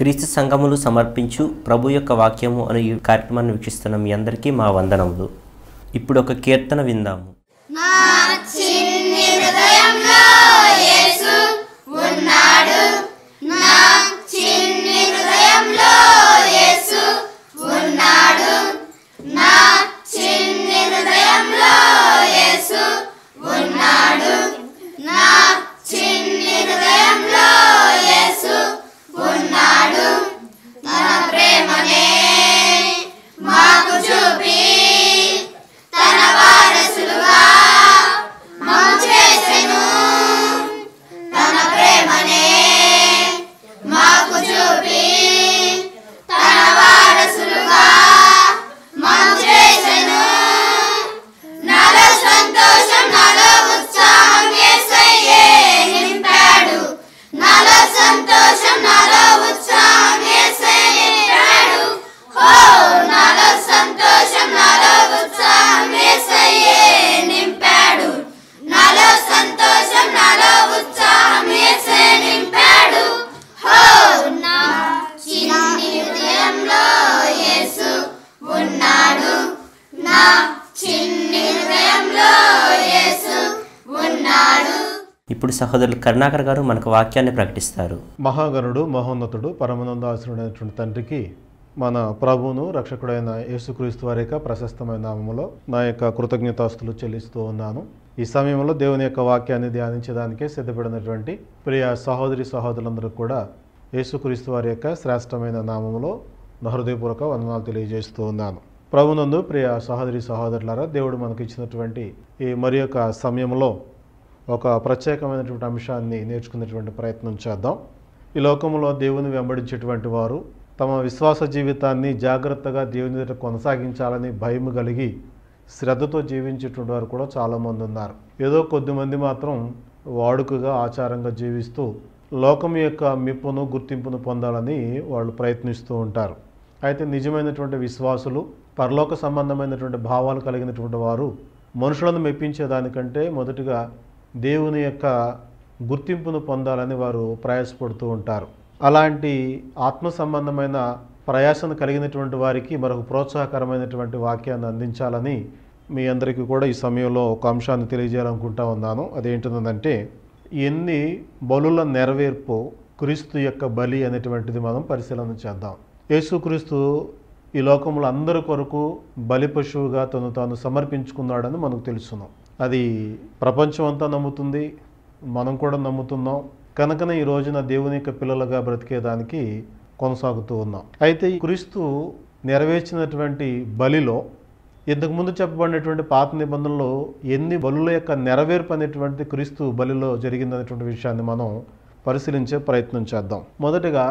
క్రీస్తు సంఘములు సమర్పించు ప్రభు యొక్క వాక్యము అనే ఈ కార్యక్రమాన్ని వీక్షిస్తున్న మీ అందరికీ మా వందనములు ఇప్పుడు ఒక కీర్తన విందాము ఇప్పుడు సహోదరులు కరుణాకర్ గారు మనకు వాక్యాన్ని ప్రకటిస్తారు మహాగణుడు మహోన్నతుడు పరమానందాసురుడైనటువంటి తండ్రికి మన ప్రభువును రక్షకుడైన యేసుక్రీస్తు వారి యొక్క ప్రశస్తమైన నామములో నా యొక్క కృతజ్ఞతాస్తులు చెల్లిస్తూ ఉన్నాను ఈ సమయంలో దేవుని యొక్క వాక్యాన్ని ధ్యానించడానికే సిద్ధపడినటువంటి ప్రియ సహోదరి సహోదరులందరూ కూడా యేసుక్రీస్తు వారి యొక్క శ్రేష్టమైన నామములో నా హృదయపూర్వక వందనాలు తెలియజేస్తూ ఉన్నాను ప్రభునందు ప్రియ సహోదరి సహోదరులారా దేవుడు మనకు ఇచ్చినటువంటి ఈ మరి యొక్క సమయంలో ఒక ప్రత్యేకమైనటువంటి అంశాన్ని నేర్చుకునేటువంటి ప్రయత్నం చేద్దాం ఈ లోకంలో దేవుని వెంబడించేటువంటి వారు తమ విశ్వాస జీవితాన్ని జాగ్రత్తగా దేవుని దగ్గర కొనసాగించాలని భయం కలిగి శ్రద్ధతో జీవించేటువంటి వారు కూడా చాలామంది ఉన్నారు ఏదో కొద్దిమంది మాత్రం వాడుకగా ఆచారంగా జీవిస్తూ లోకం యొక్క మెప్పును గుర్తింపును పొందాలని వాళ్ళు ప్రయత్నిస్తూ ఉంటారు అయితే నిజమైనటువంటి విశ్వాసులు పరలోక సంబంధమైనటువంటి భావాలు కలిగినటువంటి వారు మనుషులను మెప్పించేదానికంటే మొదటిగా దేవుని యొక్క గుర్తింపును పొందాలని వారు ప్రయాసపడుతూ ఉంటారు అలాంటి ఆత్మ సంబంధమైన ప్రయాసను కలిగినటువంటి వారికి మరొక ప్రోత్సాహకరమైనటువంటి వాక్యాన్ని అందించాలని మీ అందరికీ కూడా ఈ సమయంలో ఒక అంశాన్ని తెలియజేయాలనుకుంటా ఉన్నాను అదేంటిదంటే ఎన్ని బలుల నెరవేర్పు క్రీస్తు యొక్క బలి అనేటువంటిది మనం పరిశీలన చేద్దాం యేసుక్రీస్తు ఈ లోకంలో అందరి కొరకు బలి పశువుగా తను తాను సమర్పించుకున్నాడని మనకు తెలుసును అది ప్రపంచం అంతా నమ్ముతుంది మనం కూడా నమ్ముతున్నాం కనుకనే ఈ రోజున దేవుని యొక్క పిల్లలుగా బ్రతికేదానికి కొనసాగుతూ ఉన్నాం అయితే ఈ క్రీస్తు నెరవేర్చినటువంటి బలిలో ఇంతకుముందు చెప్పబడినటువంటి పాత నిబంధనలో ఎన్ని బలుల యొక్క నెరవేర్పు అనేటువంటి క్రీస్తు బలిలో జరిగిందనేటువంటి విషయాన్ని మనం పరిశీలించే ప్రయత్నం చేద్దాం మొదటగా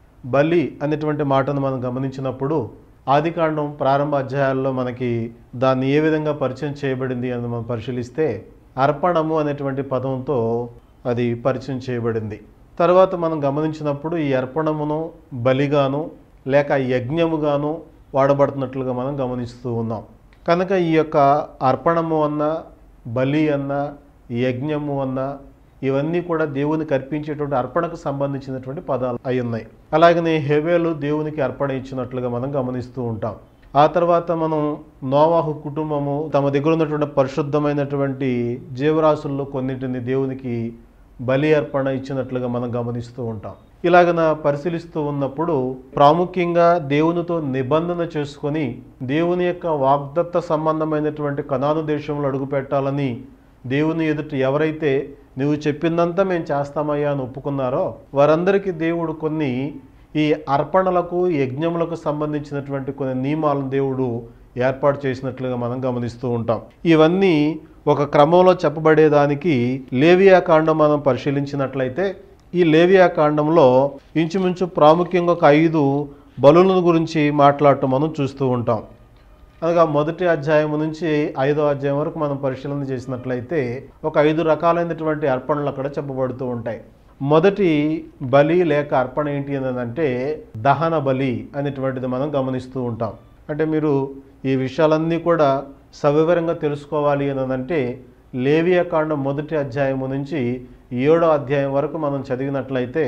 బలి అనేటువంటి మాటను మనం గమనించినప్పుడు ఆదికాండం ప్రారంభ అధ్యాయాల్లో మనకి దాన్ని ఏ విధంగా పరిచయం చేయబడింది అని మనం పరిశీలిస్తే అర్పణము అనేటువంటి పదంతో అది పరిచయం చేయబడింది తర్వాత మనం గమనించినప్పుడు ఈ అర్పణమును బలిగాను లేక యజ్ఞముగాను వాడబడుతున్నట్లుగా మనం గమనిస్తూ ఉన్నాం కనుక ఈ యొక్క అర్పణము అన్న బలి అన్న యజ్ఞము అన్న ఇవన్నీ కూడా దేవునికి అర్పించేటువంటి అర్పణకు సంబంధించినటువంటి పదాలు అయి ఉన్నాయి అలాగనే హెవేలు దేవునికి అర్పణ ఇచ్చినట్లుగా మనం గమనిస్తూ ఉంటాం ఆ తర్వాత మనం నోవాహు కుటుంబము తమ దగ్గర ఉన్నటువంటి పరిశుద్ధమైనటువంటి జీవరాశుల్లో కొన్నింటిని దేవునికి బలి అర్పణ ఇచ్చినట్లుగా మనం గమనిస్తూ ఉంటాం ఇలాగన పరిశీలిస్తూ ఉన్నప్పుడు ప్రాముఖ్యంగా దేవునితో నిబంధన చేసుకొని దేవుని యొక్క వాగ్దత్త సంబంధమైనటువంటి కనాను దేశంలో అడుగుపెట్టాలని దేవుని ఎదుట ఎవరైతే నువ్వు చెప్పిందంతా మేము చేస్తామయ్యా అని ఒప్పుకున్నారో వారందరికీ దేవుడు కొన్ని ఈ అర్పణలకు యజ్ఞములకు సంబంధించినటువంటి కొన్ని నియమాలను దేవుడు ఏర్పాటు చేసినట్లుగా మనం గమనిస్తూ ఉంటాం ఇవన్నీ ఒక క్రమంలో చెప్పబడేదానికి లేవియా కాండం మనం పరిశీలించినట్లయితే ఈ లేవియా కాండంలో ఇంచుమించు ప్రాముఖ్యంగా ఒక ఐదు బలుల గురించి మాట్లాడటం మనం చూస్తూ ఉంటాం అనగా మొదటి అధ్యాయం నుంచి ఐదో అధ్యాయం వరకు మనం పరిశీలన చేసినట్లయితే ఒక ఐదు రకాలైనటువంటి అర్పణలు అక్కడ చెప్పబడుతూ ఉంటాయి మొదటి బలి లేక అర్పణ ఏంటి అని అంటే దహన బలి అనేటువంటిది మనం గమనిస్తూ ఉంటాం అంటే మీరు ఈ విషయాలన్నీ కూడా సవివరంగా తెలుసుకోవాలి అని అంటే లేవియా కాండం మొదటి అధ్యాయము నుంచి ఏడో అధ్యాయం వరకు మనం చదివినట్లయితే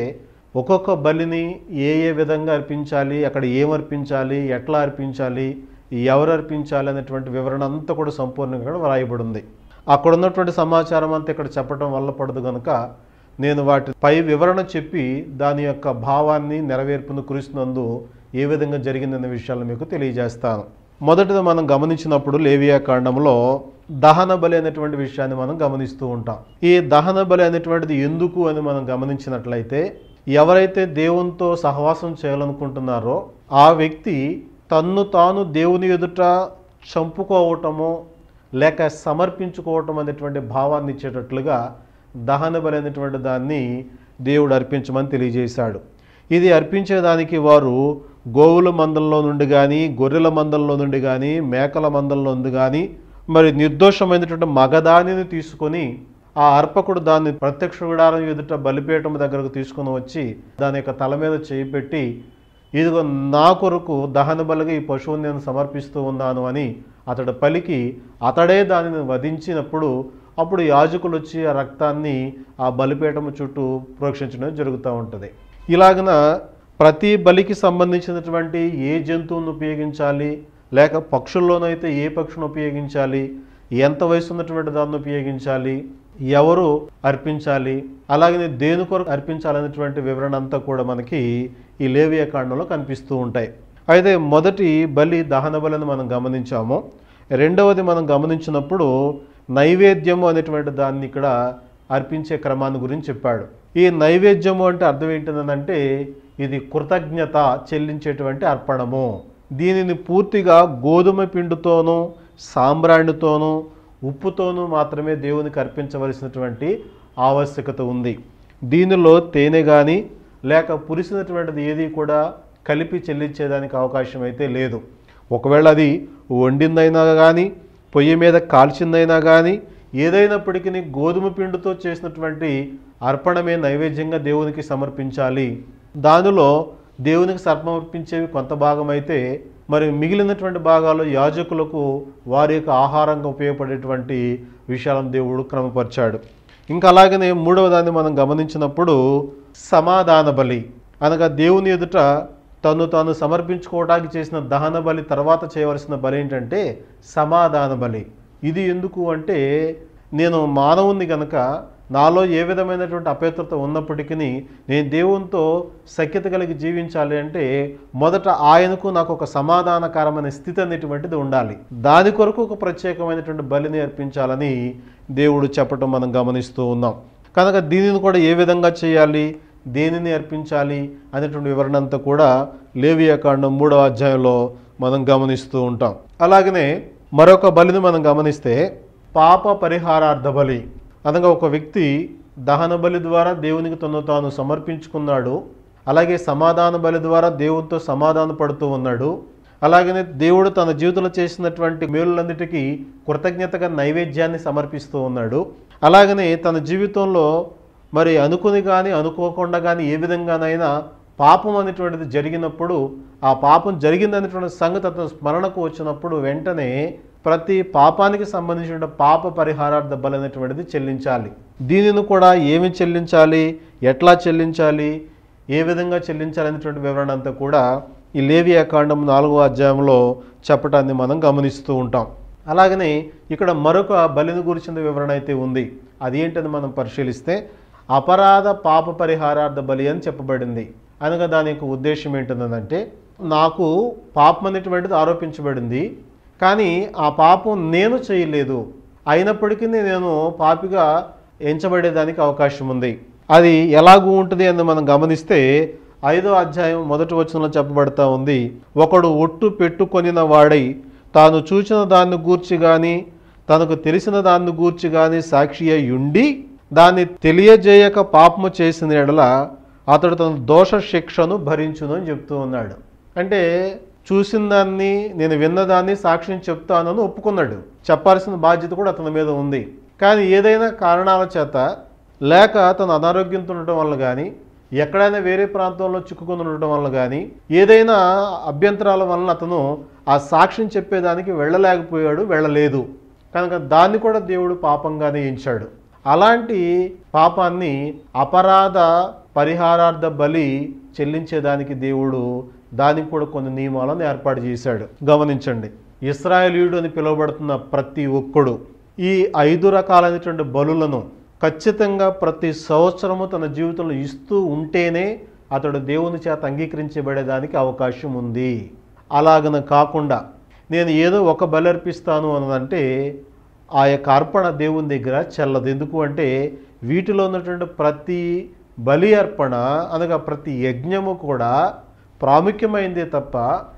ఒక్కొక్క బలిని ఏ ఏ విధంగా అర్పించాలి అక్కడ ఏం అర్పించాలి ఎట్లా అర్పించాలి ఎవరు అర్పించాలి అనేటువంటి వివరణ అంతా కూడా సంపూర్ణంగా కూడా వ్రాయబడి ఉంది అక్కడ ఉన్నటువంటి సమాచారం అంతా ఇక్కడ చెప్పడం వల్ల పడదు కనుక నేను వాటి పై వివరణ చెప్పి దాని యొక్క భావాన్ని నెరవేర్పును కురిస్తున్నందు ఏ విధంగా జరిగిందనే విషయాలు మీకు తెలియజేస్తాను మొదటిది మనం గమనించినప్పుడు లేవియా కాండంలో దహన బలి అనేటువంటి విషయాన్ని మనం గమనిస్తూ ఉంటాం ఈ దహన బలి అనేటువంటిది ఎందుకు అని మనం గమనించినట్లయితే ఎవరైతే దేవునితో సహవాసం చేయాలనుకుంటున్నారో ఆ వ్యక్తి తన్ను తాను దేవుని ఎదుట చంపుకోవటము లేక సమర్పించుకోవటం అనేటువంటి భావాన్ని ఇచ్చేటట్లుగా దహన బలి అనేటువంటి దాన్ని దేవుడు అర్పించమని తెలియజేశాడు ఇది అర్పించేదానికి వారు గోవుల మందల్లో నుండి కానీ గొర్రెల మందల్లో నుండి కానీ మేకల మందల్లో నుండి కానీ మరి నిర్దోషమైనటువంటి మగదానిని తీసుకొని ఆ అర్పకుడు దాన్ని ప్రత్యక్ష విడారం ఎదుట బలిపీఠం దగ్గరకు తీసుకొని వచ్చి దాని యొక్క తల మీద చేయి పెట్టి ఇదిగో నా కొరకు దహన బలిగా ఈ పశువుని నేను సమర్పిస్తూ ఉన్నాను అని అతడు పలికి అతడే దానిని వధించినప్పుడు అప్పుడు యాజకులు వచ్చి ఆ రక్తాన్ని ఆ బలిపీఠం చుట్టూ ప్రోక్షించడం జరుగుతూ ఉంటుంది ఇలాగన ప్రతి బలికి సంబంధించినటువంటి ఏ జంతువును ఉపయోగించాలి లేక పక్షుల్లోనైతే ఏ పక్షును ఉపయోగించాలి ఎంత వయసు ఉన్నటువంటి దాన్ని ఉపయోగించాలి ఎవరు అర్పించాలి అలాగనే దేని కొరకు అర్పించాలనేటువంటి వివరణ అంతా కూడా మనకి ఈ లేవియ కాండంలో కనిపిస్తూ ఉంటాయి అయితే మొదటి బలి దహన బలిని మనం గమనించాము రెండవది మనం గమనించినప్పుడు నైవేద్యము అనేటువంటి దాన్ని ఇక్కడ అర్పించే క్రమాన్ని గురించి చెప్పాడు ఈ నైవేద్యము అంటే అర్థం ఏంటిదంటే ఇది కృతజ్ఞత చెల్లించేటువంటి అర్పణము దీనిని పూర్తిగా గోధుమ పిండితోనూ సాంబ్రాణితోనూ ఉప్పుతోనూ మాత్రమే దేవునికి అర్పించవలసినటువంటి ఆవశ్యకత ఉంది దీనిలో తేనె కానీ లేక పులిసినటువంటిది ఏది కూడా కలిపి చెల్లించేదానికి అవకాశం అయితే లేదు ఒకవేళ అది వండిందైనా కానీ పొయ్యి మీద కాల్చిందైనా కానీ ఏదైనప్పటికీ గోధుమ పిండితో చేసినటువంటి అర్పణమే నైవేద్యంగా దేవునికి సమర్పించాలి దానిలో దేవునికి సమర్పించేవి కొంత భాగం అయితే మరి మిగిలినటువంటి భాగాలు యాజకులకు వారి యొక్క ఆహారంగా ఉపయోగపడేటువంటి విషయాలను దేవుడు క్రమపరిచాడు ఇంకా అలాగనే మూడవ దాన్ని మనం గమనించినప్పుడు సమాధాన బలి అనగా దేవుని ఎదుట తను తాను సమర్పించుకోవడానికి చేసిన దహన బలి తర్వాత చేయవలసిన బలి ఏంటంటే సమాధాన బలి ఇది ఎందుకు అంటే నేను మానవుని గనక నాలో ఏ విధమైనటువంటి అపవిత్రత ఉన్నప్పటికీ నేను దేవునితో సఖ్యత కలిగి జీవించాలి అంటే మొదట ఆయనకు నాకు ఒక సమాధానకరమైన స్థితి అనేటువంటిది ఉండాలి దాని కొరకు ఒక ప్రత్యేకమైనటువంటి బలిని అర్పించాలని దేవుడు చెప్పటం మనం గమనిస్తూ ఉన్నాం కనుక దీనిని కూడా ఏ విధంగా చేయాలి దేనిని అర్పించాలి అనేటువంటి వివరణ అంతా కూడా లేవియా కాండం మూడవ అధ్యాయంలో మనం గమనిస్తూ ఉంటాం అలాగనే మరొక బలిని మనం గమనిస్తే పాప పరిహారార్థ బలి అనగా ఒక వ్యక్తి దహన బలి ద్వారా దేవునికి తను తాను సమర్పించుకున్నాడు అలాగే సమాధాన బలి ద్వారా దేవునితో సమాధాన పడుతూ ఉన్నాడు అలాగనే దేవుడు తన జీవితంలో చేసినటువంటి మేలులన్నిటికీ కృతజ్ఞతగా నైవేద్యాన్ని సమర్పిస్తూ ఉన్నాడు అలాగనే తన జీవితంలో మరి అనుకుని కానీ అనుకోకుండా కానీ ఏ విధంగానైనా పాపం అనేటువంటిది జరిగినప్పుడు ఆ పాపం జరిగిందనేటువంటి సంగతి అతను స్మరణకు వచ్చినప్పుడు వెంటనే ప్రతి పాపానికి సంబంధించిన పాప పరిహారార్థ బలి అనేటువంటిది చెల్లించాలి దీనిని కూడా ఏమి చెల్లించాలి ఎట్లా చెల్లించాలి ఏ విధంగా చెల్లించాలి అనేటువంటి వివరణ అంతా కూడా ఈ లేవియా కాండం నాలుగో అధ్యాయంలో చెప్పటాన్ని మనం గమనిస్తూ ఉంటాం అలాగనే ఇక్కడ మరొక బలిని గురించిన వివరణ అయితే ఉంది అది ఏంటని మనం పరిశీలిస్తే అపరాధ పాప పరిహారార్థ బలి అని చెప్పబడింది అనగా దాని యొక్క ఉద్దేశం ఏంటంటే నాకు పాపం అనేటువంటిది ఆరోపించబడింది కానీ ఆ పాపం నేను చేయలేదు అయినప్పటికీ నేను పాపిగా ఎంచబడేదానికి అవకాశం ఉంది అది ఎలాగూ ఉంటుంది అని మనం గమనిస్తే ఐదో అధ్యాయం మొదటి వచనంలో చెప్పబడతా ఉంది ఒకడు ఒట్టు పెట్టుకొనిన వాడై తాను చూచిన దాన్ని గూర్చి కానీ తనకు తెలిసిన దాన్ని గూర్చి కానీ సాక్షి అయి ఉండి దాన్ని తెలియజేయక పాపము చేసిన ఎడల అతడు తన దోష శిక్షను భరించును అని చెప్తూ ఉన్నాడు అంటే చూసిన దాన్ని నేను విన్నదాన్ని సాక్షిని చెప్తానని ఒప్పుకున్నాడు చెప్పాల్సిన బాధ్యత కూడా అతని మీద ఉంది కానీ ఏదైనా కారణాల చేత లేక తన అనారోగ్యంతో ఉండటం వల్ల కానీ ఎక్కడైనా వేరే ప్రాంతంలో చిక్కుకొని ఉండటం వల్ల కానీ ఏదైనా అభ్యంతరాల వలన అతను ఆ సాక్ష్యం చెప్పేదానికి వెళ్ళలేకపోయాడు వెళ్ళలేదు కనుక దాన్ని కూడా దేవుడు పాపంగానే ఎంచాడు అలాంటి పాపాన్ని అపరాధ పరిహారార్థ బలి చెల్లించేదానికి దేవుడు దానికి కూడా కొన్ని నియమాలను ఏర్పాటు చేశాడు గమనించండి ఇస్రాయేలీయుడు అని పిలువబడుతున్న ప్రతి ఒక్కడు ఈ ఐదు రకాలైనటువంటి బలులను ఖచ్చితంగా ప్రతి సంవత్సరము తన జీవితంలో ఇస్తూ ఉంటేనే అతడు దేవుని చేత అంగీకరించబడేదానికి అవకాశం ఉంది అలాగన కాకుండా నేను ఏదో ఒక బలి అర్పిస్తాను అన్నదంటే ఆ యొక్క అర్పణ దేవుని దగ్గర చెల్లదు ఎందుకు అంటే వీటిలో ఉన్నటువంటి ప్రతి బలి అర్పణ అనగా ప్రతి యజ్ఞము కూడా ప్రాముఖ్యమైందే తప్ప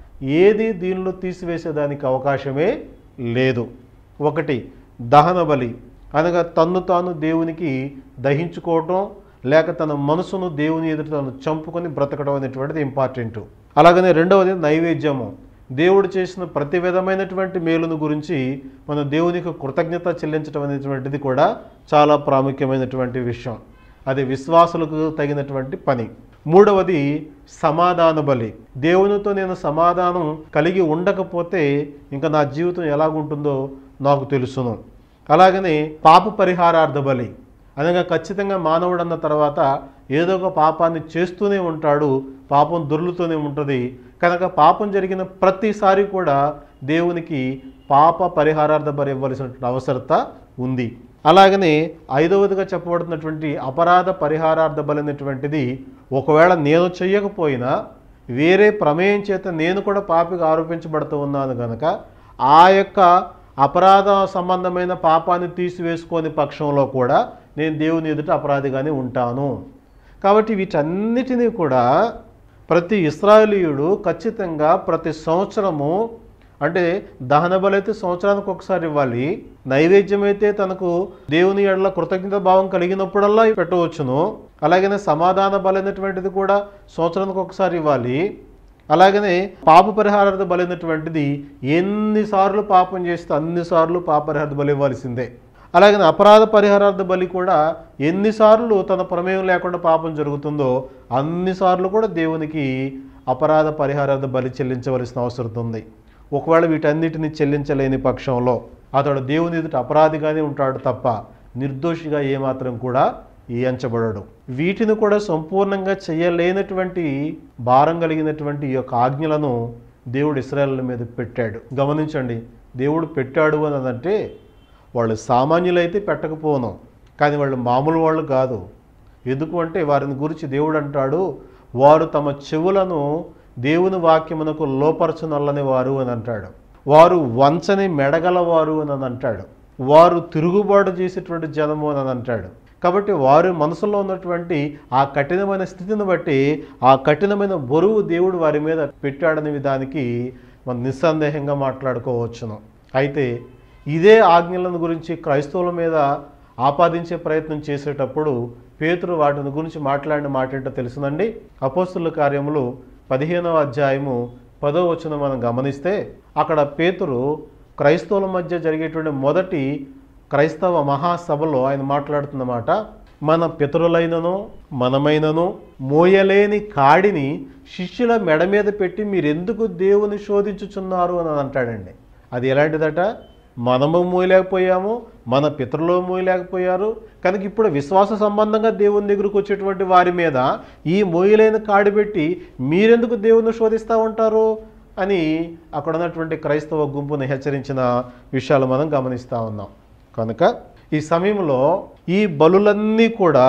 ఏది దీనిలో తీసివేసేదానికి అవకాశమే లేదు ఒకటి దహన బలి అనగా తన్ను తాను దేవునికి దహించుకోవటం లేక తన మనసును దేవుని ఎదుట తను చంపుకొని బ్రతకడం అనేటువంటిది ఇంపార్టెంట్ అలాగనే రెండవది నైవేద్యము దేవుడు చేసిన ప్రతి విధమైనటువంటి మేలును గురించి మన దేవునికి కృతజ్ఞత చెల్లించడం అనేటువంటిది కూడా చాలా ప్రాముఖ్యమైనటువంటి విషయం అది విశ్వాసులకు తగినటువంటి పని మూడవది సమాధాన బలి దేవునితో నేను సమాధానం కలిగి ఉండకపోతే ఇంకా నా జీవితం ఎలాగుంటుందో నాకు తెలుసును అలాగనే పాప పరిహారార్థ బలి అనగా ఖచ్చితంగా మానవుడు అన్న తర్వాత ఏదో ఒక పాపాన్ని చేస్తూనే ఉంటాడు పాపం దొర్లుతూనే ఉంటుంది కనుక పాపం జరిగిన ప్రతిసారి కూడా దేవునికి పాప పరిహారార్థ బలి ఇవ్వవలసినటువంటి అవసరత ఉంది అలాగనే ఐదవదిగా చెప్పబడుతున్నటువంటి అపరాధ పరిహారార్థ బలి అనేటువంటిది ఒకవేళ నేను చెయ్యకపోయినా వేరే ప్రమేయం చేత నేను కూడా పాపిగా ఆరోపించబడుతూ ఉన్నాను కనుక ఆ యొక్క అపరాధ సంబంధమైన పాపాన్ని తీసివేసుకొని పక్షంలో కూడా నేను దేవుని ఎదుట అపరాధిగానే ఉంటాను కాబట్టి వీటన్నిటినీ కూడా ప్రతి ఇస్రాయేలీయుడు ఖచ్చితంగా ప్రతి సంవత్సరము అంటే దహన బలి అయితే సంవత్సరానికి ఒకసారి ఇవ్వాలి నైవేద్యం అయితే తనకు దేవుని ఎడల కృతజ్ఞత భావం కలిగినప్పుడల్లా పెట్టవచ్చును అలాగనే సమాధాన బలి అనేటువంటిది కూడా సంవత్సరానికి ఒకసారి ఇవ్వాలి అలాగనే పాప పరిహారార్థ బలి అనేటువంటిది ఎన్నిసార్లు పాపం చేస్తే అన్నిసార్లు పాప పరిహారార్థ బలి ఇవ్వాల్సిందే అలాగనే అపరాధ పరిహారార్థ బలి కూడా ఎన్నిసార్లు తన ప్రమేయం లేకుండా పాపం జరుగుతుందో అన్నిసార్లు కూడా దేవునికి అపరాధ పరిహారార్థ బలి చెల్లించవలసిన అవసరం ఉంది ఒకవేళ వీటన్నిటిని చెల్లించలేని పక్షంలో అతడు దేవుని ఎదుట అపరాధిగానే ఉంటాడు తప్ప నిర్దోషిగా ఏమాత్రం కూడా ఎంచబడడు వీటిని కూడా సంపూర్ణంగా చేయలేనటువంటి భారం కలిగినటువంటి ఈ యొక్క ఆజ్ఞలను దేవుడు ఇస్రాయల్ మీద పెట్టాడు గమనించండి దేవుడు పెట్టాడు అని అంటే వాళ్ళు సామాన్యులైతే పెట్టకపోను కానీ వాళ్ళు మామూలు వాళ్ళు కాదు ఎందుకు అంటే వారిని గురించి దేవుడు అంటాడు వారు తమ చెవులను దేవుని వాక్యమునకు లోపరచునల్లని వారు అని అంటాడు వారు వంచని మెడగలవారు అని అంటాడు వారు తిరుగుబాటు చేసేటువంటి జనము అని అంటాడు కాబట్టి వారి మనసులో ఉన్నటువంటి ఆ కఠినమైన స్థితిని బట్టి ఆ కఠినమైన బరువు దేవుడు వారి మీద పెట్టాడనే విధానికి మనం నిస్సందేహంగా మాట్లాడుకోవచ్చును అయితే ఇదే ఆజ్ఞలను గురించి క్రైస్తవుల మీద ఆపాదించే ప్రయత్నం చేసేటప్పుడు పేతురు వాటిని గురించి మాట్లాడిన మాట ఏంటో తెలుసునండి అపోస్తుల కార్యములు పదిహేనవ అధ్యాయము పదో వచనం మనం గమనిస్తే అక్కడ పేతురు క్రైస్తవుల మధ్య జరిగేటువంటి మొదటి క్రైస్తవ మహాసభలో ఆయన మాట్లాడుతున్నమాట మన పితరులైనను మనమైనను మోయలేని కాడిని శిష్యుల మెడ మీద పెట్టి మీరెందుకు దేవుని శోధించుచున్నారు అని అంటాడండి అది ఎలాంటిదట మనము మోయలేకపోయాము మన పితరులు మోయలేకపోయారు కనుక ఇప్పుడు విశ్వాస సంబంధంగా దేవుని దగ్గరకు వచ్చేటువంటి వారి మీద ఈ మోయలేని కాడి పెట్టి మీరెందుకు దేవుని శోధిస్తూ ఉంటారు అని అక్కడ ఉన్నటువంటి క్రైస్తవ గుంపును హెచ్చరించిన విషయాలు మనం గమనిస్తూ ఉన్నాం కనుక ఈ సమయంలో ఈ బలులన్నీ కూడా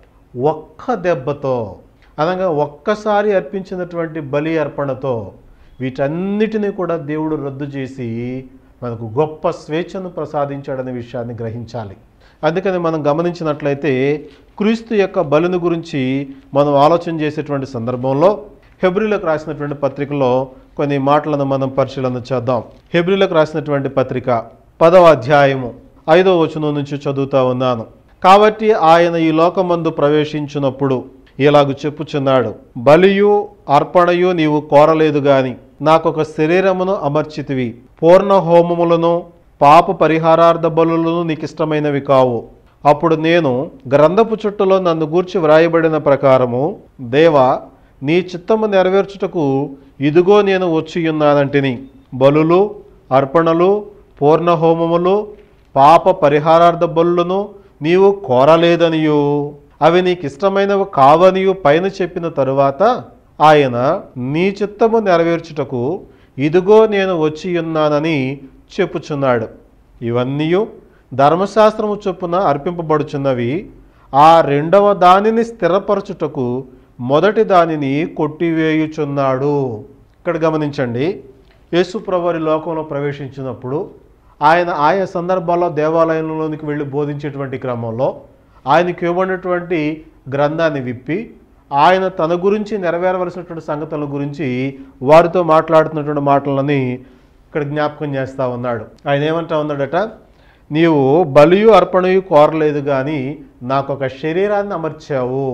ఒక్క దెబ్బతో అనగా ఒక్కసారి అర్పించినటువంటి బలి అర్పణతో వీటన్నిటిని కూడా దేవుడు రద్దు చేసి మనకు గొప్ప స్వేచ్ఛను ప్రసాదించాడనే విషయాన్ని గ్రహించాలి అందుకని మనం గమనించినట్లయితే క్రీస్తు యొక్క బలిని గురించి మనం ఆలోచన చేసేటువంటి సందర్భంలో హెబ్రిలకు రాసినటువంటి పత్రికలో కొన్ని మాటలను మనం పరిశీలన చేద్దాం హెబ్రిలకు రాసినటువంటి పత్రిక పదవ అధ్యాయము ఐదో వచనం నుంచి చదువుతా ఉన్నాను కాబట్టి ఆయన ఈ లోకమందు ప్రవేశించినప్పుడు ఇలాగు చెప్పుచున్నాడు బలియు అర్పణయు నీవు కోరలేదు గాని నాకొక శరీరమును అమర్చితివి పూర్ణ హోమములను పాప పరిహారార్థ బలులను నీకు ఇష్టమైనవి కావు అప్పుడు నేను గ్రంథపు చుట్టలో నన్ను గూర్చి వ్రాయబడిన ప్రకారము దేవా నీ చిత్తము నెరవేర్చుటకు ఇదిగో నేను వచ్చి ఉన్నానంటిని బలులు అర్పణలు పూర్ణ హోమములు పాప పరిహారార్థ బలులను నీవు కోరలేదనియు అవి నీకు ఇష్టమైనవి కావనియు పైన చెప్పిన తరువాత ఆయన నీ చిత్తము నెరవేర్చుటకు ఇదిగో నేను వచ్చి ఉన్నానని చెప్పుచున్నాడు ఇవన్నీ ధర్మశాస్త్రము చొప్పున అర్పింపబడుచున్నవి ఆ రెండవ దానిని స్థిరపరచుటకు మొదటి దానిని కొట్టివేయుచున్నాడు ఇక్కడ గమనించండి యేసు ప్రభువారి లోకంలో ప్రవేశించినప్పుడు ఆయన ఆయా సందర్భాల్లో దేవాలయంలోనికి వెళ్ళి బోధించేటువంటి క్రమంలో ఆయనకి ఇవ్వబడినటువంటి గ్రంథాన్ని విప్పి ఆయన తన గురించి నెరవేరవలసినటువంటి సంగతుల గురించి వారితో మాట్లాడుతున్నటువంటి మాటలని ఇక్కడ జ్ఞాపకం చేస్తూ ఉన్నాడు ఆయన ఏమంటా ఉన్నాడట నీవు బలియు అర్పణయు కోరలేదు కానీ నాకు ఒక శరీరాన్ని అమర్చావు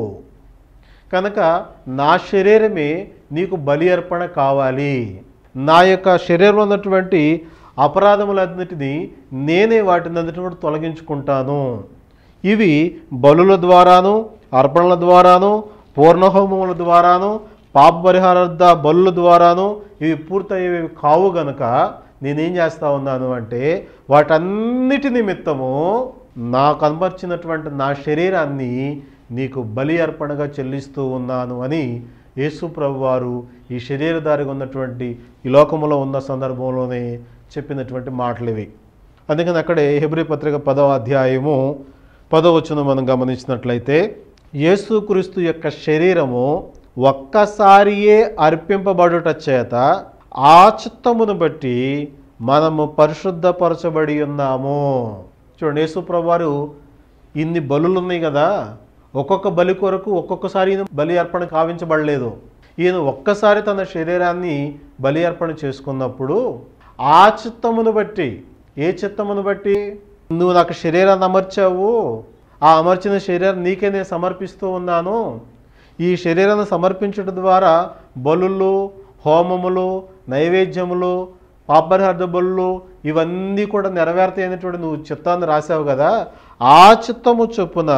కనుక నా శరీరమే నీకు బలి అర్పణ కావాలి నా యొక్క శరీరంలో ఉన్నటువంటి అపరాధములన్నిటినీ నేనే వాటిని అన్నిటిని తొలగించుకుంటాను ఇవి బలుల ద్వారాను అర్పణల ద్వారాను పూర్ణహోమముల ద్వారాను పాప పరిహారార్థ బలుల ద్వారాను ఇవి పూర్తయ్యేవి కావు గనుక నేనేం చేస్తా ఉన్నాను అంటే వాటన్నిటి నిమిత్తము నాకు కనపరిచినటువంటి నా శరీరాన్ని నీకు బలి అర్పణగా చెల్లిస్తూ ఉన్నాను అని యేసు ప్రభు వారు ఈ శరీరధారిగా ఉన్నటువంటి ఈ లోకములో ఉన్న సందర్భంలోనే చెప్పినటువంటి మాటలు ఇవి అందుకని అక్కడే హెబ్రి పత్రిక పదవ అధ్యాయము పదవ వచనం మనం గమనించినట్లయితే యేసుక్రీస్తు యొక్క శరీరము ఒక్కసారియే అర్పింపబడుట చేత ఆ చిత్తమును బట్టి మనము పరిశుద్ధపరచబడి ఉన్నాము చూడండి యేసుప్రభు వారు ఇన్ని బలులు ఉన్నాయి కదా ఒక్కొక్క బలి కొరకు ఒక్కొక్కసారి ఈయన బలి అర్పణ కావించబడలేదు ఈయన ఒక్కసారి తన శరీరాన్ని బలి అర్పణ చేసుకున్నప్పుడు ఆ చిత్తమును బట్టి ఏ చిత్తమును బట్టి నువ్వు నాకు శరీరాన్ని అమర్చావు ఆ అమర్చిన శరీరం నీకే నేను సమర్పిస్తూ ఉన్నాను ఈ శరీరాన్ని సమర్పించడం ద్వారా బలులు హోమములు నైవేద్యములు పాపరిహార్థ బలులు ఇవన్నీ కూడా నెరవేరుతాయి అనేటువంటి నువ్వు చిత్తాన్ని రాసావు కదా ఆ చిత్తము చొప్పున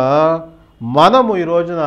మనము ఈ రోజున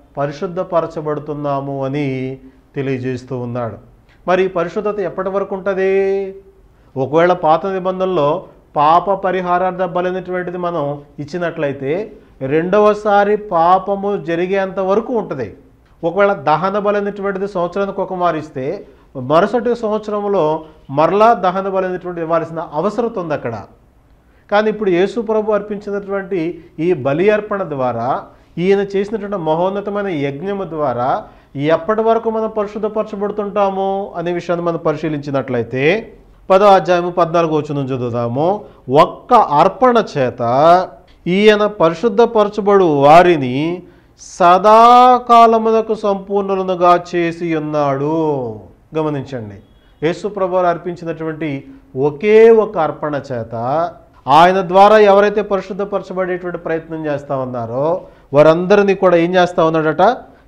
పరిశుద్ధపరచబడుతున్నాము అని తెలియజేస్తూ ఉన్నాడు మరి ఈ పరిశుద్ధత ఎప్పటి వరకు ఉంటుంది ఒకవేళ పాత నిబంధనలో పాప పరిహారార్థ బలైనటువంటిది మనం ఇచ్చినట్లయితే రెండవసారి పాపము జరిగేంత వరకు ఉంటుంది ఒకవేళ దహన బలైనటువంటిది సంవత్సరానికి ఒక మారిస్తే మరుసటి సంవత్సరంలో మరలా దహన బలైనటువంటి ఇవ్వాల్సిన అవసరం ఉంది అక్కడ కానీ ఇప్పుడు యేసు ప్రభు అర్పించినటువంటి ఈ బలి అర్పణ ద్వారా ఈయన చేసినటువంటి మహోన్నతమైన యజ్ఞము ద్వారా ఎప్పటి వరకు మనం పరిశుద్ధపరచబడుతుంటాము అనే విషయాన్ని మనం పరిశీలించినట్లయితే పదో అధ్యాయము పద్నాలుగు వచ్చిన చదువుదాము ఒక్క అర్పణ చేత ఈయన పరిశుద్ధపరచబడు వారిని సదాకాలమునకు సంపూర్ణులుగా చేసి ఉన్నాడు గమనించండి యేసు ప్రభువారు అర్పించినటువంటి ఒకే ఒక అర్పణ చేత ఆయన ద్వారా ఎవరైతే పరిశుద్ధపరచబడేటువంటి ప్రయత్నం చేస్తా ఉన్నారో వారందరినీ కూడా ఏం చేస్తా ఉన్నాడట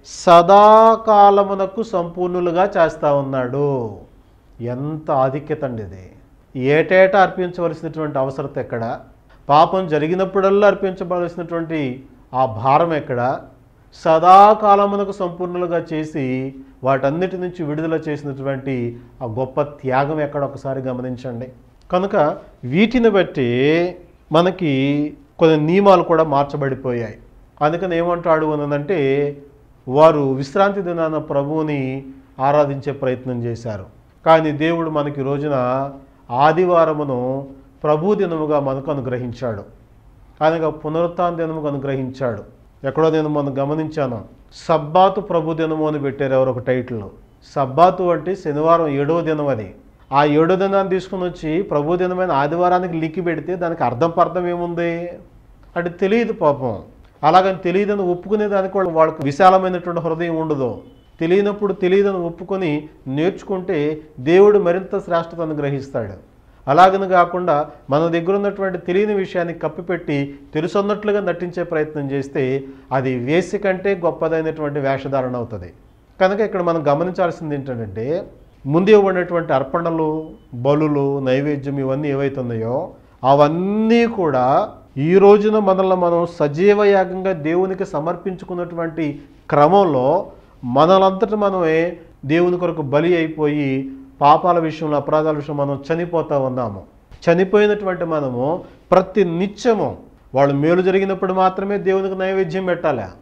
సదాకాలమునకు సంపూర్ణులుగా చేస్తా ఉన్నాడు ఎంత ఆధిక్యత అండి ఇది ఏటేటా అర్పించవలసినటువంటి అవసరత ఎక్కడ పాపం జరిగినప్పుడల్లా అర్పించవలసినటువంటి ఆ భారం ఎక్కడ సదాకాలమునకు సంపూర్ణులుగా చేసి వాటన్నిటి నుంచి విడుదల చేసినటువంటి ఆ గొప్ప త్యాగం ఎక్కడ ఒకసారి గమనించండి కనుక వీటిని బట్టి మనకి కొన్ని నియమాలు కూడా మార్చబడిపోయాయి అందుకని ఏమంటాడు అనంటే వారు విశ్రాంతి దినాన ప్రభువుని ఆరాధించే ప్రయత్నం చేశారు కానీ దేవుడు మనకి ఈ రోజున ఆదివారమును ప్రభు దినముగా మనకు అనుగ్రహించాడు ఆయనగా పునరుత్థాన దినముగా అనుగ్రహించాడు ఎక్కడో నేను మనం గమనించాను సబ్బాతు ప్రభు దినము అని పెట్టారు ఎవరు ఒక టైటిల్ సబ్బాతు అంటే శనివారం ఏడవ దినం అది ఆ ఏడో దినాన్ని తీసుకుని వచ్చి ప్రభు దినమైన ఆదివారానికి లిక్కి పెడితే దానికి అర్థం పర్థం ఏముంది అంటే తెలియదు పాపం అలాగని తెలియదని ఒప్పుకునే దానికి వాళ్ళు వాళ్ళకు విశాలమైనటువంటి హృదయం ఉండదు తెలియనప్పుడు తెలియదని ఒప్పుకొని నేర్చుకుంటే దేవుడు మరింత శ్రేష్టతను గ్రహిస్తాడు అలాగని కాకుండా మన దగ్గర ఉన్నటువంటి తెలియని విషయాన్ని కప్పిపెట్టి తెలుసున్నట్లుగా నటించే ప్రయత్నం చేస్తే అది వేసి కంటే గొప్పదైనటువంటి వేషధారణ అవుతుంది కనుక ఇక్కడ మనం గమనించాల్సింది ఏంటంటే ముందు ఇవ్వబడినటువంటి అర్పణలు బలులు నైవేద్యం ఇవన్నీ ఏవైతున్నాయో అవన్నీ కూడా ఈ రోజున మనల్ని మనం సజీవ యాగంగా దేవునికి సమర్పించుకున్నటువంటి క్రమంలో మనలంతట మనమే దేవుని కొరకు బలి అయిపోయి పాపాల విషయంలో అపరాధాల విషయంలో మనం చనిపోతా ఉన్నాము చనిపోయినటువంటి మనము ప్రతి నిత్యము వాళ్ళు మేలు జరిగినప్పుడు మాత్రమే దేవునికి నైవేద్యం పెట్టాలి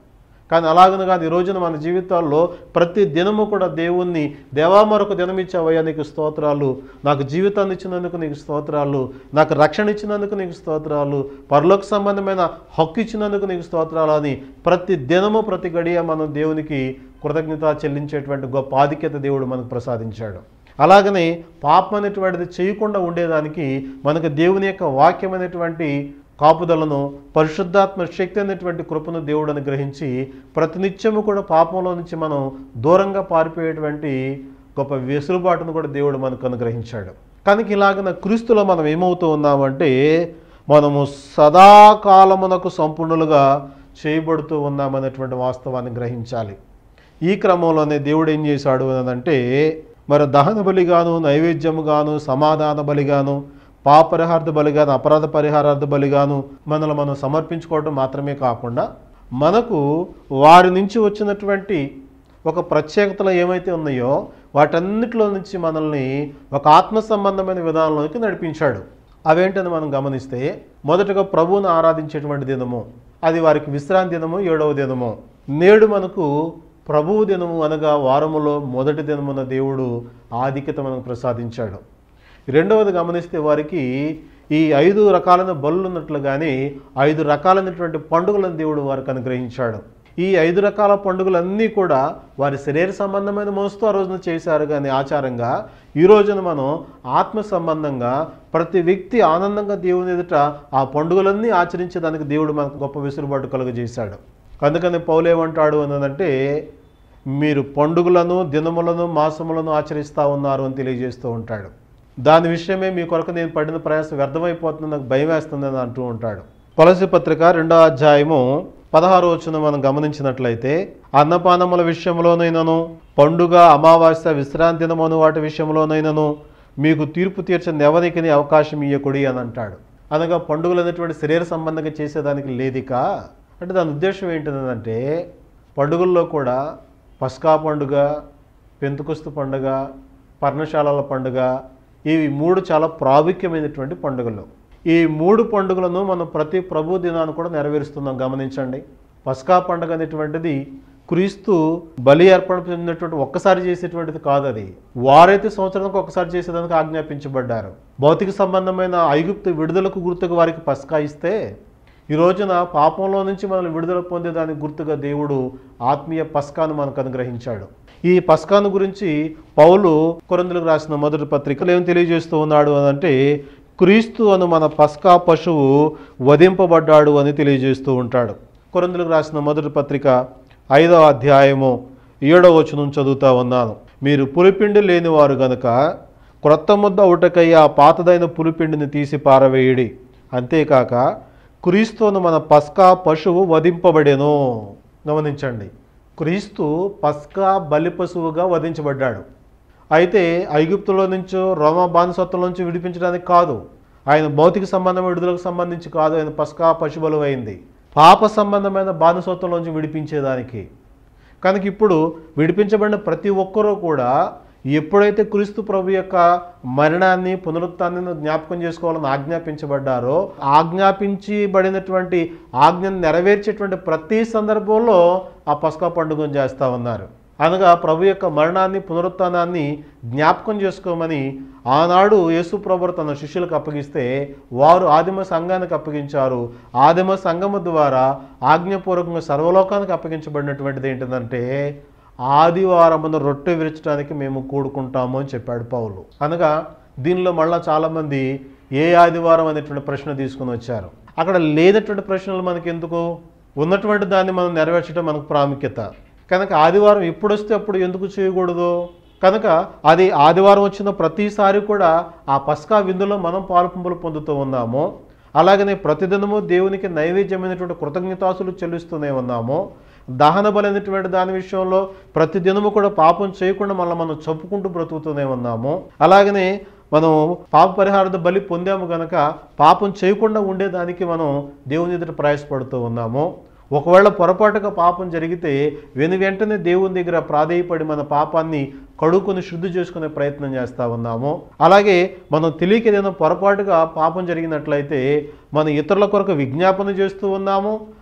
కానీ అలాగని కాదు ఈ రోజున మన జీవితాల్లో ప్రతి దినము కూడా దేవుణ్ణి దేవా మరొక దినం ఇచ్చావయ్యా నీకు స్తోత్రాలు నాకు జీవితాన్ని ఇచ్చినందుకు నీకు స్తోత్రాలు నాకు రక్షణ ఇచ్చినందుకు నీకు స్తోత్రాలు పరలోక సంబంధమైన హక్కు ఇచ్చినందుకు నీకు స్తోత్రాలు అని ప్రతి దినము ప్రతి గడియ మనం దేవునికి కృతజ్ఞత చెల్లించేటువంటి గొప్ప ఆధిక్యత దేవుడు మనకు ప్రసాదించాడు అలాగనే పాపం అనేటువంటిది చేయకుండా ఉండేదానికి మనకు దేవుని యొక్క వాక్యం అనేటువంటి కాపుదలను పరిశుద్ధాత్మ శక్తి అనేటువంటి కృపను దేవుడు అనుగ్రహించి ప్రతినిత్యము కూడా పాపంలో నుంచి మనం దూరంగా పారిపోయేటువంటి గొప్ప వెసులుబాటును కూడా దేవుడు మనకు అనుగ్రహించాడు కనుక ఇలాగన క్రీస్తులో మనం ఏమవుతూ ఉన్నామంటే మనము సదాకాలమునకు సంపూర్ణులుగా చేయబడుతూ ఉన్నామనేటువంటి వాస్తవాన్ని గ్రహించాలి ఈ క్రమంలోనే దేవుడు ఏం చేశాడు అని అంటే మరి దహన బలిగాను నైవేద్యముగాను సమాధాన బలిగాను పాపరిహార్థ బలిగాను అపరాధ పరిహారార్థ బలిగాను మనల్ని మనం సమర్పించుకోవడం మాత్రమే కాకుండా మనకు వారి నుంచి వచ్చినటువంటి ఒక ప్రత్యేకతలు ఏమైతే ఉన్నాయో వాటన్నిటిలో నుంచి మనల్ని ఒక ఆత్మ సంబంధమైన విధానంలోకి నడిపించాడు అవేంటని మనం గమనిస్తే మొదటగా ప్రభువును ఆరాధించేటువంటి దినము అది వారికి విశ్రాంతి దినము ఏడవ దినము నేడు మనకు ప్రభువు దినము అనగా వారములో మొదటి దినమున దేవుడు ఆధిక్యత మనకు ప్రసాదించాడు రెండవది గమనిస్తే వారికి ఈ ఐదు రకాలైన బలులు ఉన్నట్లుగానే ఐదు రకాలైనటువంటి పండుగలను దేవుడు వారికి అనుగ్రహించాడు ఈ ఐదు రకాల పండుగలన్నీ కూడా వారి శరీర సంబంధమైన మనసుతో ఆ రోజున చేశారు కానీ ఆచారంగా ఈ రోజున మనం ఆత్మ సంబంధంగా ప్రతి వ్యక్తి ఆనందంగా దేవుని ఎదుట ఆ పండుగలన్నీ ఆచరించేదానికి దేవుడు మనకు గొప్ప వెసులుబాటు కలుగజేశాడు అందుకని పౌలేమంటాడు అన్నదంటే మీరు పండుగలను దినములను మాసములను ఆచరిస్తూ ఉన్నారు అని తెలియజేస్తూ ఉంటాడు దాని విషయమే మీ కొరకు నేను పడిన ప్రయాసం వ్యర్థమైపోతుంది నాకు భయం వేస్తుందని అంటూ ఉంటాడు తులసి పత్రిక రెండో అధ్యాయము పదహారు వచ్చిన మనం గమనించినట్లయితే అన్నపానముల విషయంలోనైనను పండుగ అమావాస్య విశ్రాంతి దినమును వాటి విషయంలోనైనను మీకు తీర్పు తీర్చని ఎవరికి అవకాశం ఇయ్యకుడి అని అంటాడు అనగా పండుగలు అనేటువంటి శరీర సంబంధంగా చేసేదానికి లేదిక అంటే దాని ఉద్దేశం ఏంటిదంటే పండుగల్లో కూడా పస్కా పండుగ పెంతుకుస్తు పండుగ పర్ణశాలల పండుగ ఇవి మూడు చాలా ప్రాముఖ్యమైనటువంటి పండుగలు ఈ మూడు పండుగలను మనం ప్రతి ప్రభు దినాన్ని కూడా నెరవేరుస్తున్నాం గమనించండి పస్కా పండుగ అనేటువంటిది క్రీస్తు బలి అర్పణ చెందినటువంటి ఒక్కసారి చేసేటువంటిది కాదు అది వారైతే సంవత్సరానికి ఒక్కసారి చేసేదానికి ఆజ్ఞాపించబడ్డారు భౌతిక సంబంధమైన ఐగుప్తు విడుదలకు గుర్తుకు వారికి పస్కా ఇస్తే ఈ రోజున పాపంలో నుంచి మనల్ని విడుదల పొందేదానికి గుర్తుగా దేవుడు ఆత్మీయ పస్కాను మనకు అనుగ్రహించాడు ఈ పస్కాను గురించి పౌలు కొరందులకు రాసిన మొదటి పత్రికలు ఏం తెలియజేస్తూ ఉన్నాడు అని అంటే క్రీస్తు అను మన పస్కా పశువు వధింపబడ్డాడు అని తెలియజేస్తూ ఉంటాడు కొరందులకు రాసిన మొదటి పత్రిక ఐదవ అధ్యాయము ఏడవ వచనం చదువుతా ఉన్నాను మీరు పులిపిండి లేనివారు గనుక క్రొత్త ముద్ద ఒకటకై ఆ పాతదైన పులిపిండిని తీసి పారవేయడి అంతేకాక క్రీస్తును మన పస్కా పశువు వధింపబడెను గమనించండి క్రీస్తు పస్కా బలి పశువుగా వధించబడ్డాడు అయితే ఐగుప్తులో నుంచో రోమా బానిసత్వం నుంచి విడిపించడానికి కాదు ఆయన భౌతిక సంబంధం విడుదలకు సంబంధించి కాదు ఆయన పస్కా పశుబలు అయింది పాప సంబంధమైన బానిసత్వం నుంచి విడిపించేదానికి కనుక ఇప్పుడు విడిపించబడిన ప్రతి ఒక్కరూ కూడా ఎప్పుడైతే క్రీస్తు ప్రభు యొక్క మరణాన్ని పునరుత్థాన్ని జ్ఞాపకం చేసుకోవాలని ఆజ్ఞాపించబడ్డారో ఆజ్ఞాపించబడినటువంటి ఆజ్ఞను నెరవేర్చేటువంటి ప్రతి సందర్భంలో ఆ పస్కా పండుగను చేస్తూ ఉన్నారు అనగా ప్రభు యొక్క మరణాన్ని పునరుత్థానాన్ని జ్ఞాపకం చేసుకోమని ఆనాడు యేసు ప్రభు తన శిష్యులకు అప్పగిస్తే వారు ఆదిమ సంఘానికి అప్పగించారు ఆదిమ సంఘము ద్వారా ఆజ్ఞపూర్వకంగా సర్వలోకానికి అప్పగించబడినటువంటిది ఏంటంటే ఆదివారమున రొట్టె విరచడానికి మేము కూడుకుంటాము అని చెప్పాడు పౌలు అనగా దీనిలో మళ్ళా చాలామంది ఏ ఆదివారం అనేటువంటి ప్రశ్న తీసుకుని వచ్చారు అక్కడ లేనటువంటి ప్రశ్నలు మనకి ఎందుకు ఉన్నటువంటి దాన్ని మనం నెరవేర్చడం మనకు ప్రాముఖ్యత కనుక ఆదివారం ఎప్పుడు వస్తే అప్పుడు ఎందుకు చేయకూడదు కనుక అది ఆదివారం వచ్చిన ప్రతిసారి కూడా ఆ పస్కా విందులో మనం పాలుపంపులు పొందుతూ ఉన్నాము అలాగనే ప్రతిదినము దేవునికి నైవేద్యమైనటువంటి కృతజ్ఞతాసులు చెల్లిస్తూనే ఉన్నాము దహన బలి అనేటువంటి దాని విషయంలో ప్రతిదినము కూడా పాపం చేయకుండా మళ్ళీ మనం చెప్పుకుంటూ బ్రతుకుతూనే ఉన్నాము అలాగనే మనం పాప పరిహార బలి పొందాము గనక పాపం చేయకుండా ఉండేదానికి మనం దేవుని ఎదుట ప్రయాసపడుతూ ఉన్నాము ఒకవేళ పొరపాటుగా పాపం జరిగితే వెను వెంటనే దేవుని దగ్గర ప్రాధేయపడి మన పాపాన్ని కడుక్కొని శుద్ధి చేసుకునే ప్రయత్నం చేస్తూ ఉన్నాము అలాగే మనం తెలియక ఏదైనా పొరపాటుగా పాపం జరిగినట్లయితే మనం ఇతరుల కొరకు విజ్ఞాపన చేస్తూ ఉన్నాము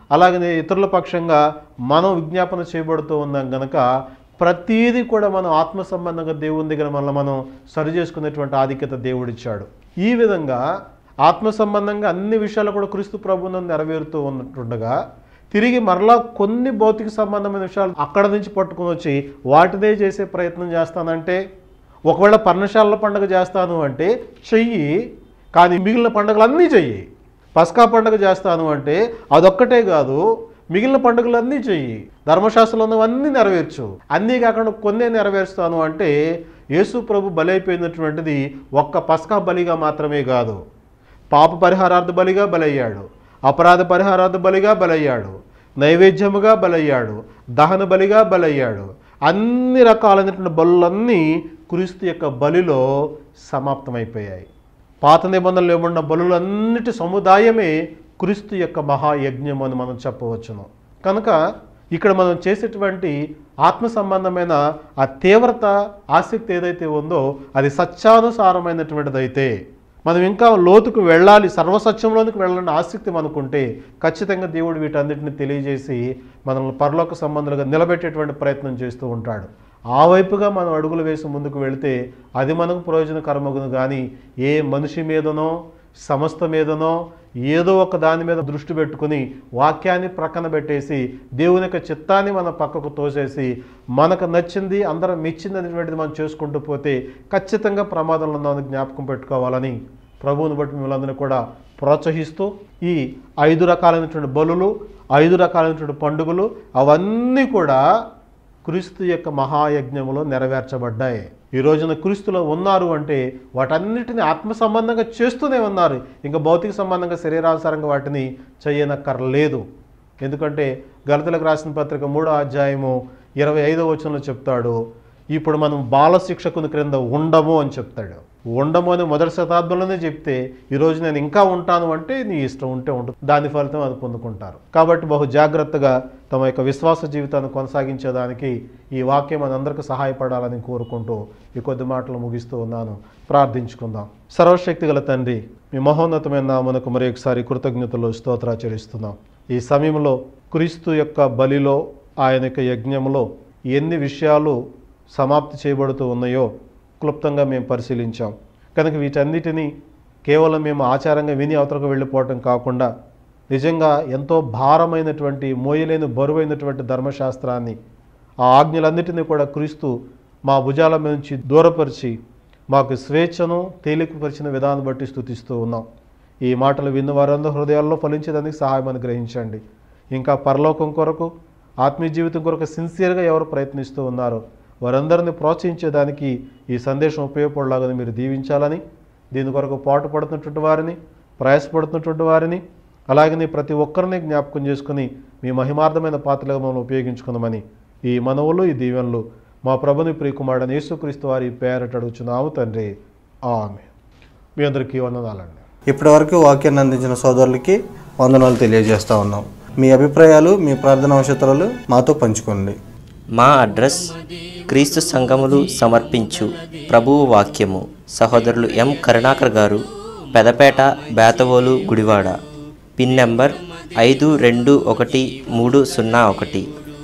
అలాగనే ఇతరుల పక్షంగా మనం విజ్ఞాపన చేయబడుతూ ఉన్నాం గనక ప్రతీది కూడా మనం ఆత్మ సంబంధంగా దేవుని దగ్గర మనల్ని మనం సరి చేసుకునేటువంటి ఆధిక్యత దేవుడిచ్చాడు ఈ విధంగా ఆత్మ సంబంధంగా అన్ని విషయాలు కూడా క్రీస్తు ప్రభువును నెరవేరుతూ ఉన్నట్టుండగా తిరిగి మరలా కొన్ని భౌతిక సంబంధమైన విషయాలు అక్కడ నుంచి పట్టుకొని వచ్చి వాటిదే చేసే ప్రయత్నం చేస్తానంటే ఒకవేళ పర్ణశాలల పండుగ చేస్తాను అంటే చెయ్యి కానీ మిగిలిన పండుగలన్నీ చెయ్యి పస్కా పండుగ చేస్తాను అంటే అదొక్కటే కాదు మిగిలిన పండుగలన్నీ చెయ్యి ధర్మశాస్త్రంలో ఉన్నవన్నీ నెరవేర్చు అన్నీ కాకుండా కొన్నే నెరవేరుస్తాను అంటే యేసు ప్రభు బలైపోయినటువంటిది ఒక్క పస్కా బలిగా మాత్రమే కాదు పాప పరిహారార్థ బలిగా బలయ్యాడు అపరాధ పరిహారార్థ బలిగా బలయ్యాడు నైవేద్యముగా బలయ్యాడు దహన బలిగా బలయ్యాడు అన్ని రకాలైనటువంటి బలులన్నీ క్రీస్తు యొక్క బలిలో సమాప్తమైపోయాయి పాత నిబంధనలు ఇవ్వబడిన బలులన్నిటి సముదాయమే క్రీస్తు యొక్క మహాయజ్ఞం అని మనం చెప్పవచ్చును కనుక ఇక్కడ మనం చేసేటువంటి ఆత్మ సంబంధమైన ఆ తీవ్రత ఆసక్తి ఏదైతే ఉందో అది సత్యానుసారమైనటువంటిదైతే మనం ఇంకా లోతుకు వెళ్ళాలి సర్వసత్యంలోనికి వెళ్ళాలని ఆసక్తి మనకుంటే ఖచ్చితంగా దేవుడు వీటన్నిటిని తెలియజేసి మనల్ని పరలోక సంబంధాలుగా నిలబెట్టేటువంటి ప్రయత్నం చేస్తూ ఉంటాడు ఆ వైపుగా మనం అడుగులు వేసి ముందుకు వెళితే అది మనకు ప్రయోజనకరమగును కానీ ఏ మనిషి మీదనో సంస్థ మీదనో ఏదో ఒక దాని మీద దృష్టి పెట్టుకుని వాక్యాన్ని ప్రక్కన పెట్టేసి దేవుని యొక్క చిత్తాన్ని మన పక్కకు తోసేసి మనకు నచ్చింది అందరం మెచ్చింది అనేటువంటిది మనం చేసుకుంటూ పోతే ఖచ్చితంగా ప్రమాదంలో ఉన్నామని జ్ఞాపకం పెట్టుకోవాలని ప్రభువుని బట్టి మిమ్మల్ని కూడా ప్రోత్సహిస్తూ ఈ ఐదు రకాలైనటువంటి బలులు ఐదు రకాలైనటువంటి పండుగలు అవన్నీ కూడా క్రీస్తు యొక్క మహాయజ్ఞములో నెరవేర్చబడ్డాయి ఈ రోజున క్రీస్తులో ఉన్నారు అంటే వాటన్నిటిని ఆత్మ సంబంధంగా చేస్తూనే ఉన్నారు ఇంకా భౌతిక సంబంధంగా శరీరానుసారంగా వాటిని చేయనక్కర్లేదు ఎందుకంటే గలతలకు రాసిన పత్రిక మూడో అధ్యాయము ఇరవై ఐదో వచనంలో చెప్తాడు ఇప్పుడు మనం బాల శిక్షకుని క్రింద ఉండము అని చెప్తాడు ఉండము అని మొదటి శతాబ్దంలోనే చెప్తే ఈరోజు నేను ఇంకా ఉంటాను అంటే నీ ఇష్టం ఉంటే ఉంటుంది దాని ఫలితం అది పొందుకుంటారు కాబట్టి బహు జాగ్రత్తగా తమ యొక్క విశ్వాస జీవితాన్ని కొనసాగించేదానికి ఈ వాక్యం మనందరికీ సహాయపడాలని కోరుకుంటూ ఈ కొద్ది మాటలు ముగిస్తూ ఉన్నాను ప్రార్థించుకుందాం సర్వశక్తి గల తండ్రి మీ మహోన్నతమైన నామనకు మరి ఒకసారి కృతజ్ఞతలు స్తోత్రాచరిస్తున్నాం ఈ సమయంలో క్రీస్తు యొక్క బలిలో ఆయన యొక్క యజ్ఞంలో ఎన్ని విషయాలు సమాప్తి చేయబడుతూ ఉన్నాయో క్లుప్తంగా మేము పరిశీలించాం కనుక వీటన్నిటినీ కేవలం మేము ఆచారంగా విని అవతలకు వెళ్ళిపోవటం కాకుండా నిజంగా ఎంతో భారమైనటువంటి మోయలేని బరువైనటువంటి ధర్మశాస్త్రాన్ని ఆ ఆజ్ఞలన్నిటినీ కూడా క్రీస్తు మా భుజాల మీద నుంచి దూరపరిచి మాకు స్వేచ్ఛను తేలికపరిచిన విధానం బట్టి స్థుతిస్తూ ఉన్నాం ఈ మాటలు విన్న వారందరూ హృదయాల్లో ఫలించేదానికి సహాయం అనుగ్రహించండి ఇంకా పరలోకం కొరకు ఆత్మీయ జీవితం కొరకు సిన్సియర్గా ఎవరు ప్రయత్నిస్తూ ఉన్నారో వారందరిని ప్రోత్సహించేదానికి ఈ సందేశం ఉపయోగపడలాగా మీరు దీవించాలని దీని కొరకు పాటు పడుతున్నటువంటి వారిని ప్రయాసపడుతున్నటువంటి వారిని అలాగనే ప్రతి ఒక్కరిని జ్ఞాపకం చేసుకుని మీ మహిమార్థమైన పాత్రలుగా మనం ఉపయోగించుకుందామని ఈ మనవులు ఈ దీవెనలు మా ప్రభుని ప్రియకుమారుడని యేసుక్రీస్తు వారి పేరట అడుగుచున్నాము తండ్రి ఆమె మీ అందరికీ వందనాలండి ఇప్పటివరకు వాక్యాన్ని అందించిన సోదరులకి వందనాలు తెలియజేస్తా ఉన్నాం మీ అభిప్రాయాలు మీ ప్రార్థన అవసరాలు మాతో పంచుకోండి మా అడ్రస్ క్రీస్తు సంఘములు సమర్పించు ప్రభువు వాక్యము సహోదరులు M Karunakar garu Pedapeta Bethavolu Gudivada pin number ఐదు రెండు ఒకటి మూడు సున్నా ఒకటి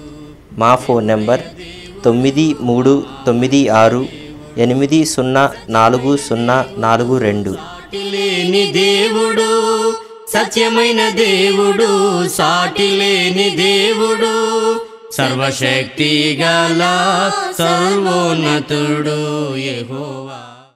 మా ఫోన్ నెంబర్ తొమ్మిది మూడు తొమ్మిది ఆరు ఎనిమిది సున్నా నాలుగు సున్నా నాలుగు రెండు సాటి లేని దేవుడు సత్యమైన దేవుడు సాటి లేని దేవుడు సర్వశక్తి గల సర్వోన్నతుడు యెహోవా